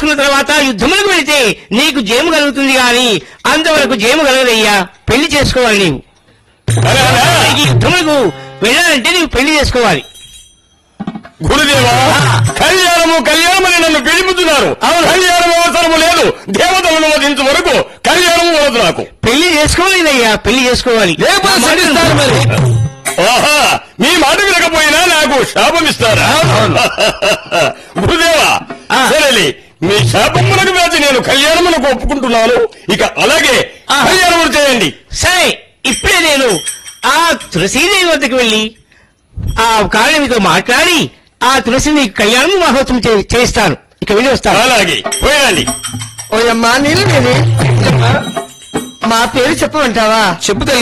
చేసుకున్న తర్వాత యుద్ధములకు వెళితే నీకు జయము కలుగుతుంది గాని అంతవరకు జయము కలగదయ్యా పెళ్లి చేసుకోవాలి నీవు అలానా? ఈ యుద్ధములకు వెళ్ళాలంటే నీవు పెళ్లి చేసుకోవాలి గురుదేవా కళ్యాణము కళ్యాణమని నన్ను పిలుపుతున్నారు కళ్యాణం అవసరము లేదు దేవతలను వధించు వరకు కళ్యాణము వలదు నాకు పెళ్లి చేసుకోలేదయ్యా పెళ్లి చేసుకోవాలి రేపు సరిస్తారు మరి ఆహా మీ మాట వినకపోయినా నాకు శాపం ఇస్తారా గురుదేవా ఆ. సరేలే మీ శాపములకు వేచి నేను కళ్యాణమునకు ఒప్పుకుంటున్నాను ఇక అలాగే ఆ. కళ్యాణములు చేయండి సరే ఇప్పుడే నేను ఆ తులసీదేవి వద్దకు వెళ్ళి ఆ కారణమితో మాట్లాడి ఆ తులసిని కళ్యాణం మహోత్సవం చే- చేయిస్తాను ఇక వెళ్ళి వస్తాను అలాగే పోయండి ఓయమ్మా నీళ్ళు మా పేరు చెప్పమంటావా చెప్పు తల్లి